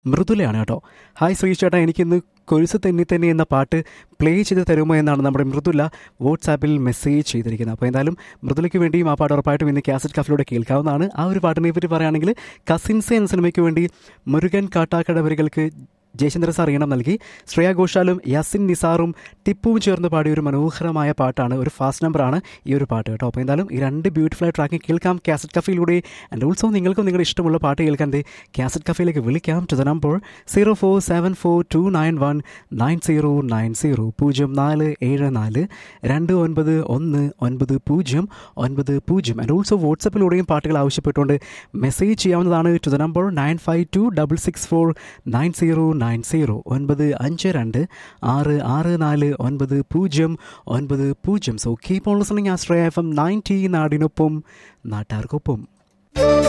മൃദുലയാണ് കേട്ടോ ഹായ് ശ്രീ ചേട്ടാ എനിക്കിന്ന് കൊലുസ് തെന്നി തെന്നി എന്ന പാട്ട് പ്ലേ ചെയ്ത് തരുമോ എന്നാണ് നമ്മുടെ മൃദുല വാട്സാപ്പിൽ മെസ്സേജ് ചെയ്തിരിക്കുന്നത് അപ്പോൾ എന്തായാലും മൃദുലയ്ക്ക് വേണ്ടിയും ആ പാട്ട് ഉറപ്പായിട്ടും ഇന്ന് കാസറ്റ് കഫിലൂടെ കേൾക്കാവുന്നതാണ് ആ ഒരു പാട്ടിനെ പറ്റി പറയുകയാണെങ്കിൽ കസിൻസ് എന്ന സിനിമയ്ക്ക് വേണ്ടി മുരുകൻ കാട്ടാക്കട വരികൾക്ക് ജയചന്ദ്ര സാർ ഈണം നൽകി ശ്രേയ ഘോഷാലും യാസിൻ നിസാറും ടിപ്പുവും ചേർന്ന് പാടിയ ഒരു മനോഹരമായ പാട്ടാണ് ഒരു ഫാസ്റ്റ് നമ്പറാണ് ഈ ഒരു പാട്ട് കേട്ടോ അപ്പോൾ എന്തായാലും ഈ രണ്ട് ബ്യൂട്ടിഫുൾ ആയ ട്രാക്ക് കേൾക്കാം കാസറ്റ് കഫയിലൂടെ ആൻഡ് ഓൾസോ നിങ്ങൾക്കും നിങ്ങളുടെ ഇഷ്ടമുള്ള പാട്ട് കേൾക്കാൻ ദേ കാസറ്റ് കഫയിലേക്ക് വിളിക്കാം to the number zero four seven four two nine one nine zero nine zero പൂജ്യം നാല് ഏഴ് നാല് രണ്ട് ഒൻപത് ഒന്ന് ഒൻപത് പൂജ്യം ഒൻപത് പൂജ്യം ആൻഡ് ഓൾസോ വാട്സപ്പിലൂടെയും പാട്ടുകൾ ആവശ്യപ്പെട്ടുകൊണ്ട് മെസ്സേജ് ചെയ്യാവുന്നതാണ് to the number nine five two double six four nine zero nine zero ഒൻപത് അഞ്ച് രണ്ട് ആറ് ആറ് നാല് ഒൻപത് പൂജ്യം ഒൻപത് പൂജ്യം so keep on listening Ashraya F M ninety നാടിനൊപ്പം നാട്ടാർക്കൊപ്പം